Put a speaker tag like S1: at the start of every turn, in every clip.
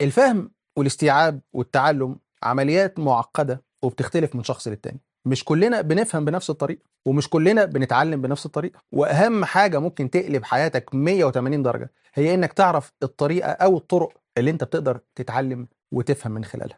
S1: الفهم والاستيعاب والتعلم عمليات معقدة وبتختلف من شخص للتاني مش كلنا بنفهم بنفس الطريقة ومش كلنا بنتعلم بنفس الطريقة وأهم حاجة ممكن تقلب حياتك 180 درجة هي إنك تعرف الطريقة أو الطرق اللي أنت بتقدر تتعلم وتفهم من خلالها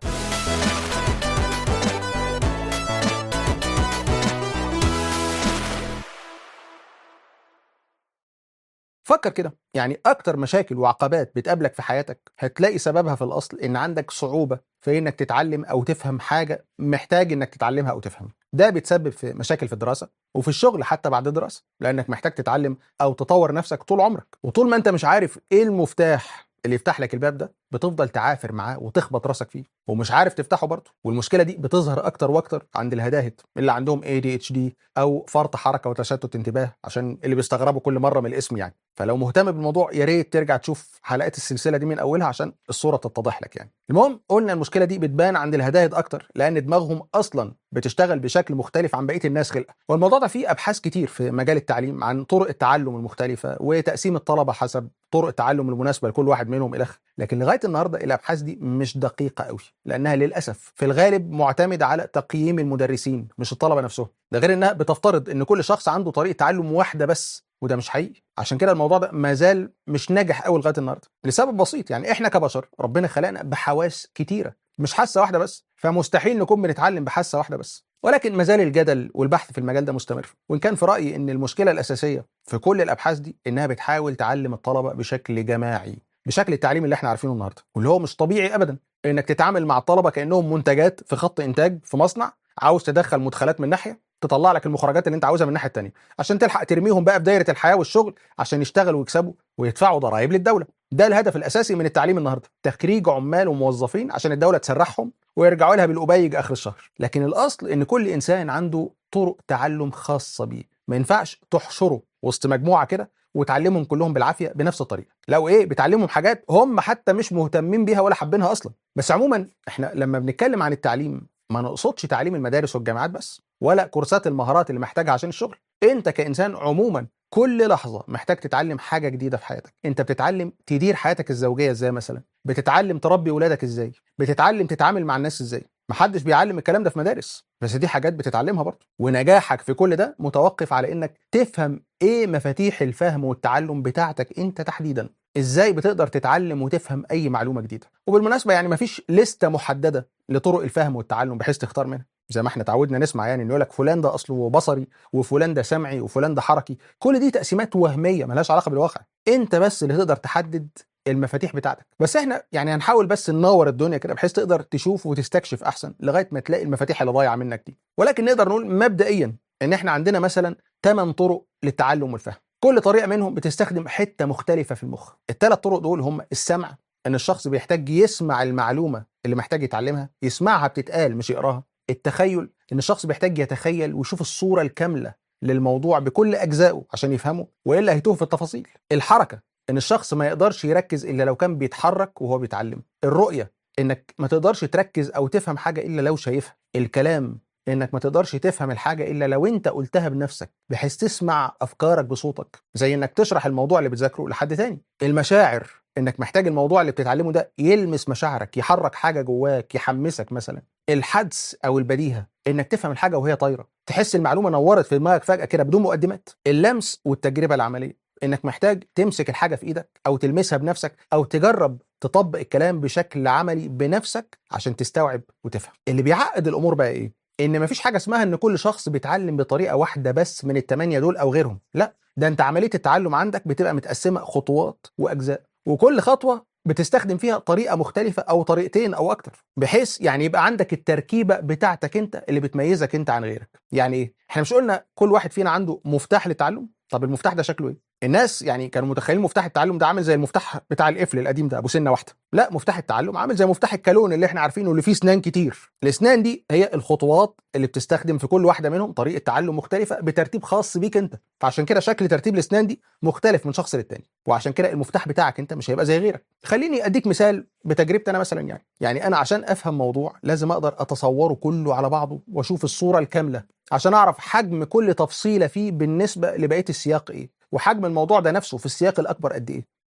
S1: فكر كده يعني اكتر مشاكل وعقبات بتقابلك في حياتك هتلاقي سببها في الاصل ان عندك صعوبه في انك تتعلم او تفهم حاجه محتاج انك تتعلمها او تفهمها ده بيتسبب في مشاكل في الدراسه وفي الشغل حتى بعد الدراسه لانك محتاج تتعلم او تطور نفسك طول عمرك وطول ما انت مش عارف ايه المفتاح اللي يفتح لك الباب ده بتفضل تعافر معاه وتخبط راسك فيه ومش عارف تفتحه برضه والمشكله دي بتظهر اكتر واكتر عند الهداهد اللي عندهم ADHD او فرط حركه وتشتت انتباه عشان اللي بيستغربوا كل مره من الاسم يعني فلو مهتم بالموضوع يا ريت ترجع تشوف حلقات السلسله دي من اولها عشان الصوره تتضح لك يعني المهم قلنا المشكله دي بتبان عند الهداهد اكتر لان دماغهم اصلا بتشتغل بشكل مختلف عن بقيه الناس خلقه والموضوع ده فيه ابحاث كتير في مجال التعليم عن طرق التعلم المختلفه وتقسيم الطلبه حسب طرق التعلم المناسبه لكل واحد منهم الى لكن لغايه النهارده الابحاث دي مش دقيقه قوي لانها للاسف في الغالب معتمده على تقييم المدرسين مش الطلبه نفسهم ده غير انها بتفترض ان كل شخص عنده طريقه تعلم واحده بس وده مش حقيقي عشان كده الموضوع ده ما زال مش ناجح قوي لغايه النهارده لسبب بسيط يعني احنا كبشر ربنا خلقنا بحواس كتيره مش حاسه واحده بس فمستحيل نكون بنتعلم بحاسه واحده بس ولكن ما زال الجدل والبحث في المجال ده مستمر وان كان في رايي ان المشكله الاساسيه في كل الابحاث دي انها بتحاول تعلم الطلبه بشكل جماعي بشكل التعليم اللي احنا عارفينه النهارده واللي هو مش طبيعي ابدا انك تتعامل مع الطلبه كانهم منتجات في خط انتاج في مصنع عاوز تدخل مدخلات من ناحيه تطلع لك المخرجات اللي انت عاوزها من الناحيه الثانيه عشان تلحق ترميهم بقى في دايره الحياه والشغل عشان يشتغلوا ويكسبوا ويدفعوا ضرائب للدوله ده الهدف الاساسي من التعليم النهارده تخريج عمال وموظفين عشان الدوله تسرحهم ويرجعوا لها بالقبيج اخر الشهر لكن الاصل ان كل انسان عنده طرق تعلم خاصه بيه ما ينفعش تحشره وسط مجموعه كده وتعلمهم كلهم بالعافيه بنفس الطريقه لو ايه بتعلمهم حاجات هم حتى مش مهتمين بيها ولا حابينها اصلا بس عموما احنا لما بنتكلم عن التعليم ما نقصدش تعليم المدارس والجامعات بس ولا كورسات المهارات اللي محتاجها عشان الشغل انت كانسان عموما كل لحظه محتاج تتعلم حاجه جديده في حياتك انت بتتعلم تدير حياتك الزوجيه ازاي مثلا بتتعلم تربي ولادك ازاي بتتعلم تتعامل مع الناس ازاي محدش بيعلم الكلام ده في مدارس بس دي حاجات بتتعلمها برضه ونجاحك في كل ده متوقف على انك تفهم ايه مفاتيح الفهم والتعلم بتاعتك انت تحديدا ازاي بتقدر تتعلم وتفهم اي معلومه جديده وبالمناسبه يعني مفيش لسته محدده لطرق الفهم والتعلم بحيث تختار منها زي ما احنا اتعودنا نسمع يعني ان يقول لك فلان ده اصله بصري وفلان ده سمعي وفلان ده حركي كل دي تقسيمات وهميه ملهاش علاقه بالواقع انت بس اللي تقدر تحدد المفاتيح بتاعتك بس احنا يعني هنحاول بس ننور الدنيا كده بحيث تقدر تشوف وتستكشف احسن لغايه ما تلاقي المفاتيح اللي ضايعه منك دي ولكن نقدر نقول مبدئيا ان احنا عندنا مثلا 8 طرق للتعلم والفهم كل طريقه منهم بتستخدم حته مختلفه في المخ الثلاث طرق دول هم السمع ان الشخص بيحتاج يسمع المعلومه اللي محتاج يتعلمها يسمعها بتتقال مش يقراها التخيل ان الشخص بيحتاج يتخيل ويشوف الصوره الكامله للموضوع بكل اجزائه عشان يفهمه والا هيتوه في التفاصيل الحركه ان الشخص ما يقدرش يركز الا لو كان بيتحرك وهو بيتعلم الرؤيه انك ما تقدرش تركز او تفهم حاجه الا لو شايفها الكلام انك ما تقدرش تفهم الحاجه الا لو انت قلتها بنفسك بحيث تسمع افكارك بصوتك زي انك تشرح الموضوع اللي بتذاكره لحد تاني المشاعر انك محتاج الموضوع اللي بتتعلمه ده يلمس مشاعرك يحرك حاجه جواك يحمسك مثلا الحدس او البديهه انك تفهم الحاجه وهي طايره تحس المعلومه نورت في دماغك فجاه كده بدون مقدمات اللمس والتجربه العمليه انك محتاج تمسك الحاجه في ايدك او تلمسها بنفسك او تجرب تطبق الكلام بشكل عملي بنفسك عشان تستوعب وتفهم اللي بيعقد الامور بقى ايه ان مفيش حاجه اسمها ان كل شخص بيتعلم بطريقه واحده بس من الثمانيه دول او غيرهم لا ده انت عمليه التعلم عندك بتبقى متقسمه خطوات واجزاء وكل خطوه بتستخدم فيها طريقه مختلفه او طريقتين او اكتر بحيث يعني يبقى عندك التركيبه بتاعتك انت اللي بتميزك انت عن غيرك يعني ايه احنا مش قلنا كل واحد فينا عنده مفتاح للتعلم طب المفتاح ده شكله ايه الناس يعني كانوا متخيلين مفتاح التعلم ده عامل زي المفتاح بتاع القفل القديم ده ابو سنه واحده لا مفتاح التعلم عامل زي مفتاح الكالون اللي احنا عارفينه اللي فيه اسنان كتير الاسنان دي هي الخطوات اللي بتستخدم في كل واحده منهم طريقه تعلم مختلفه بترتيب خاص بيك انت فعشان كده شكل ترتيب الاسنان دي مختلف من شخص للتاني وعشان كده المفتاح بتاعك انت مش هيبقى زي غيرك خليني اديك مثال بتجربتي انا مثلا يعني يعني انا عشان افهم موضوع لازم اقدر اتصوره كله على بعضه واشوف الصوره الكامله عشان اعرف حجم كل تفصيله فيه بالنسبه لبقيه السياق ايه وحجم الموضوع ده نفسه في السياق الاكبر قد ايه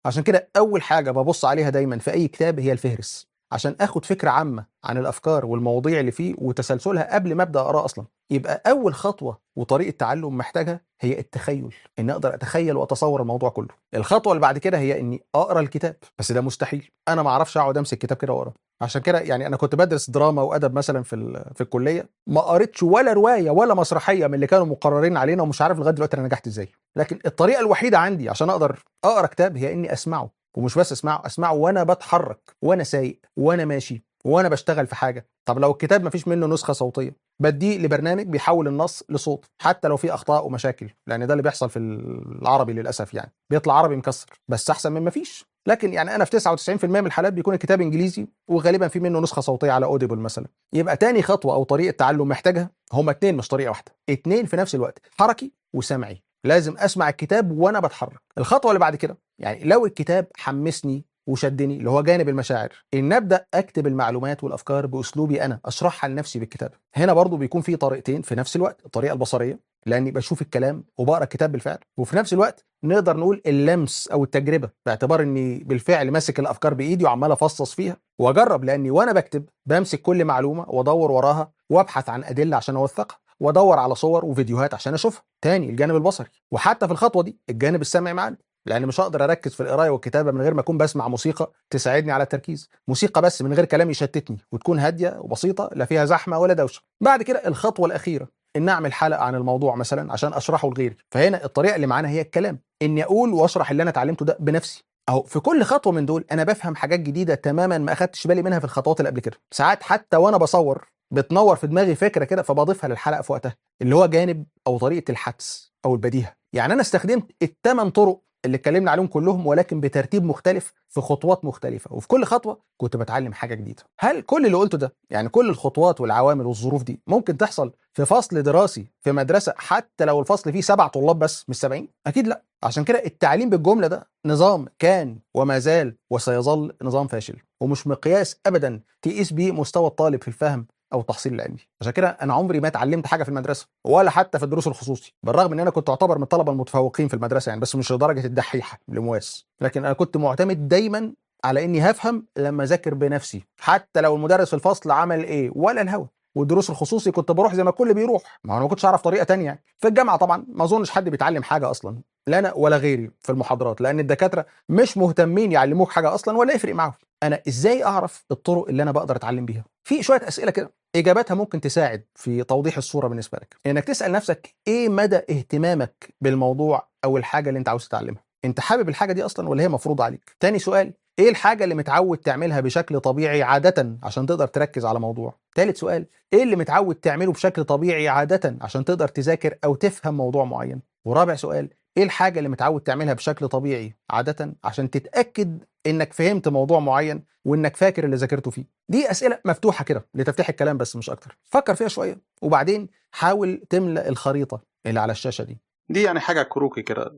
S1: عشان كده اول حاجه ببص عليها دايما في اي كتاب هي الفهرس عشان اخد فكره عامه عن الافكار والمواضيع اللي فيه وتسلسلها قبل ما ابدا اقراه اصلا يبقى اول خطوه وطريقه تعلم محتاجها هي التخيل ان اقدر اتخيل واتصور الموضوع كله الخطوه اللي بعد كده هي اني اقرا الكتاب بس ده مستحيل انا ما اعرفش اقعد امسك كتاب كده واقرا عشان كده يعني انا كنت بدرس دراما وادب مثلا في ال- في الكليه ما قريتش ولا روايه ولا مسرحيه من اللي كانوا مقررين علينا ومش عارف لغايه دلوقتي انا نجحت ازاي لكن الطريقه الوحيده عندي عشان اقدر اقرا كتاب هي اني اسمعه ومش بس اسمعه اسمعه وانا بتحرك وانا سايق وانا ماشي وانا بشتغل في حاجه طب لو الكتاب ما فيش منه نسخه صوتيه بديه لبرنامج بيحول النص لصوت حتى لو في اخطاء ومشاكل لان ده اللي بيحصل في العربي للاسف يعني بيطلع عربي مكسر بس احسن من ما فيش لكن يعني انا في 99% من الحالات بيكون الكتاب انجليزي وغالبا في منه نسخه صوتيه على اوديبل مثلا يبقى تاني خطوه او طريقه تعلم محتاجها هما اتنين مش طريقه واحده اتنين في نفس الوقت حركي وسمعي لازم اسمع الكتاب وانا بتحرك الخطوه اللي بعد كده يعني لو الكتاب حمسني وشدني اللي هو جانب المشاعر ان ابدا اكتب المعلومات والافكار باسلوبي انا اشرحها لنفسي بالكتاب هنا برضو بيكون في طريقتين في نفس الوقت الطريقه البصريه لاني بشوف الكلام وبقرا الكتاب بالفعل وفي نفس الوقت نقدر نقول اللمس او التجربه باعتبار اني بالفعل ماسك الافكار بايدي وعمال افصص فيها واجرب لاني وانا بكتب بمسك كل معلومه وادور وراها وابحث عن ادله عشان اوثقها وادور على صور وفيديوهات عشان اشوفها تاني الجانب البصري وحتى في الخطوه دي الجانب السمعي معانا لان مش هقدر اركز في القرايه والكتابه من غير ما اكون بسمع موسيقى تساعدني على التركيز موسيقى بس من غير كلام يشتتني وتكون هاديه وبسيطه لا فيها زحمه ولا دوشه بعد كده الخطوه الاخيره ان اعمل حلقه عن الموضوع مثلا عشان اشرحه لغيري فهنا الطريقه اللي معانا هي الكلام اني اقول واشرح اللي انا اتعلمته ده بنفسي اهو في كل خطوه من دول انا بفهم حاجات جديده تماما ما اخدتش بالي منها في الخطوات اللي قبل كده ساعات حتى وانا بصور بتنور في دماغي فكره كده فبضيفها للحلقه في وقتها اللي هو جانب او طريقه الحدس او البديهه يعني انا استخدمت الثمان طرق اللي اتكلمنا عليهم كلهم ولكن بترتيب مختلف في خطوات مختلفة وفي كل خطوة كنت بتعلم حاجة جديدة هل كل اللي قلته ده يعني كل الخطوات والعوامل والظروف دي ممكن تحصل في فصل دراسي في مدرسة حتى لو الفصل فيه سبع طلاب بس مش 70 أكيد لا عشان كده التعليم بالجملة ده نظام كان وما زال وسيظل نظام فاشل ومش مقياس أبدا تقيس بيه مستوى الطالب في الفهم او التحصيل العلمي عشان كده انا عمري ما اتعلمت حاجه في المدرسه ولا حتى في الدروس الخصوصي بالرغم ان انا كنت اعتبر من الطلبه المتفوقين في المدرسه يعني بس مش لدرجه الدحيحه لمواس لكن انا كنت معتمد دايما على اني هفهم لما اذاكر بنفسي حتى لو المدرس في الفصل عمل ايه ولا الهوا والدروس الخصوصي كنت بروح زي ما الكل بيروح ما انا ما كنتش اعرف طريقه تانية يعني في الجامعه طبعا ما اظنش حد بيتعلم حاجه اصلا لا انا ولا غيري في المحاضرات لان الدكاتره مش مهتمين يعلموك حاجه اصلا ولا يفرق معاهم انا ازاي اعرف الطرق اللي انا بقدر اتعلم بيها في شويه اسئله كده اجاباتها ممكن تساعد في توضيح الصوره بالنسبه لك انك تسال نفسك ايه مدى اهتمامك بالموضوع او الحاجه اللي انت عاوز تتعلمها انت حابب الحاجه دي اصلا ولا هي مفروضه عليك تاني سؤال ايه الحاجه اللي متعود تعملها بشكل طبيعي عاده عشان تقدر تركز على موضوع تالت سؤال ايه اللي متعود تعمله بشكل طبيعي عاده عشان تقدر تذاكر او تفهم موضوع معين ورابع سؤال ايه الحاجه اللي متعود تعملها بشكل طبيعي عاده عشان تتاكد انك فهمت موضوع معين وانك فاكر اللي ذاكرته فيه دي اسئله مفتوحه كده لتفتيح الكلام بس مش اكتر فكر فيها شويه وبعدين حاول تملا الخريطه اللي على الشاشه دي
S2: دي يعني حاجة كروكي كده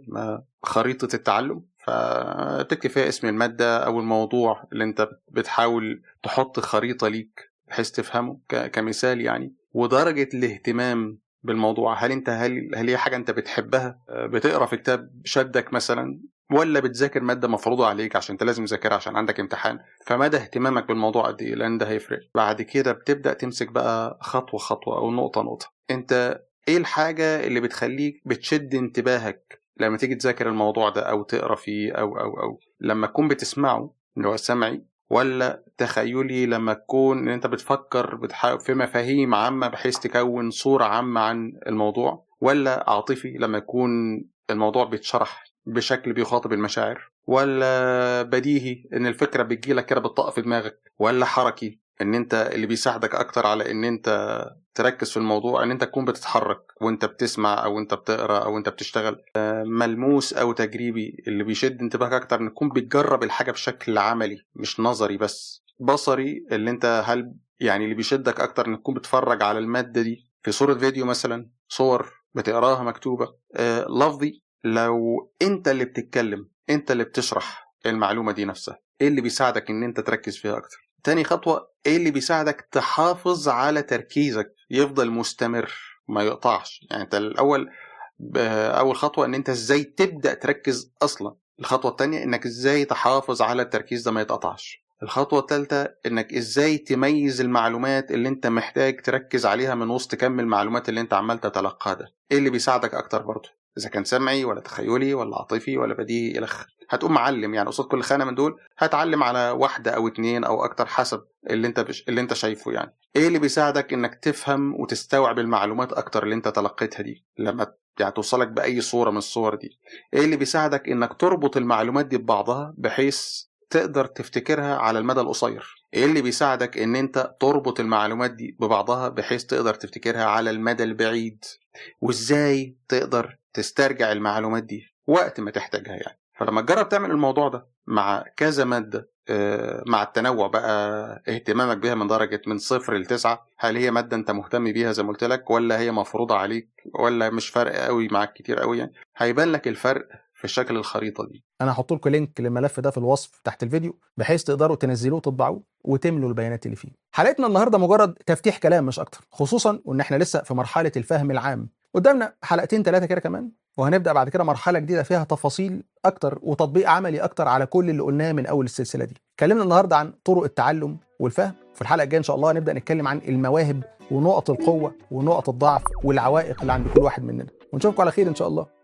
S2: خريطة التعلم فتكتب فيها اسم المادة أو الموضوع اللي أنت بتحاول تحط خريطة ليك بحيث تفهمه كمثال يعني ودرجة الاهتمام بالموضوع هل انت هل هل هي حاجه انت بتحبها بتقرا في كتاب شدك مثلا ولا بتذاكر ماده مفروضه عليك عشان انت لازم تذاكرها عشان عندك امتحان فمدى اهتمامك بالموضوع قد ايه لان ده هيفرق بعد كده بتبدا تمسك بقى خطوه خطوه او نقطه نقطه انت ايه الحاجه اللي بتخليك بتشد انتباهك لما تيجي تذاكر الموضوع ده او تقرا فيه او او او لما تكون بتسمعه اللي هو سمعي ولا تخيلي لما تكون ان انت بتفكر بتحاول في مفاهيم عامه بحيث تكون صوره عامه عن الموضوع ولا عاطفي لما يكون الموضوع بيتشرح بشكل بيخاطب المشاعر ولا بديهي ان الفكره بتجيلك كده بتطق في دماغك ولا حركي ان انت اللي بيساعدك اكتر على ان انت تركز في الموضوع ان انت تكون بتتحرك وانت بتسمع او انت بتقرا او انت بتشتغل ملموس او تجريبي اللي بيشد انتباهك اكتر ان تكون بتجرب الحاجه بشكل عملي مش نظري بس بصري اللي انت هل يعني اللي بيشدك اكتر انك تكون بتتفرج على الماده دي في صوره فيديو مثلا صور بتقراها مكتوبه آه لفظي لو انت اللي بتتكلم انت اللي بتشرح المعلومه دي نفسها ايه اللي بيساعدك ان انت تركز فيها اكتر تاني خطوة ايه اللي بيساعدك تحافظ على تركيزك يفضل مستمر ما يقطعش يعني انت الاول اول خطوة ان انت ازاي تبدأ تركز اصلا الخطوه الثانيه انك ازاي تحافظ على التركيز ده ما يتقطعش الخطوة الثالثة انك ازاي تميز المعلومات اللي انت محتاج تركز عليها من وسط كم المعلومات اللي انت عمال تتلقاها ده ايه اللي بيساعدك اكتر برضه اذا كان سمعي ولا تخيلي ولا عاطفي ولا بديهي الى اخره هتقوم معلم يعني قصاد كل خانه من دول هتعلم على واحده او اتنين او اكتر حسب اللي انت بش... اللي انت شايفه يعني ايه اللي بيساعدك انك تفهم وتستوعب المعلومات اكتر اللي انت تلقيتها دي لما يعني توصلك باي صوره من الصور دي ايه اللي بيساعدك انك تربط المعلومات دي ببعضها بحيث تقدر تفتكرها على المدى القصير ايه اللي بيساعدك ان انت تربط المعلومات دي ببعضها بحيث تقدر تفتكرها على المدى البعيد وازاي تقدر تسترجع المعلومات دي وقت ما تحتاجها يعني فلما تجرب تعمل الموضوع ده مع كذا مادة مع التنوع بقى اهتمامك بيها من درجة من صفر لتسعة هل هي مادة انت مهتم بيها زي ما قلت لك ولا هي مفروضة عليك ولا مش فرق قوي معاك كتير قوي يعني هيبان لك الفرق في شكل الخريطة دي
S1: انا هحط لكم لينك للملف ده في الوصف تحت الفيديو بحيث تقدروا تنزلوه وتطبعوه وتملوا البيانات اللي فيه حلقتنا النهارده مجرد تفتيح كلام مش اكتر خصوصا وان احنا لسه في مرحله الفهم العام قدامنا حلقتين ثلاثه كده كمان وهنبدا بعد كده مرحله جديده فيها تفاصيل اكتر وتطبيق عملي اكتر على كل اللي قلناه من اول السلسله دي اتكلمنا النهارده عن طرق التعلم والفهم في الحلقه الجايه ان شاء الله هنبدا نتكلم عن المواهب ونقط القوه ونقط الضعف والعوائق اللي عند كل واحد مننا ونشوفكم على خير ان شاء الله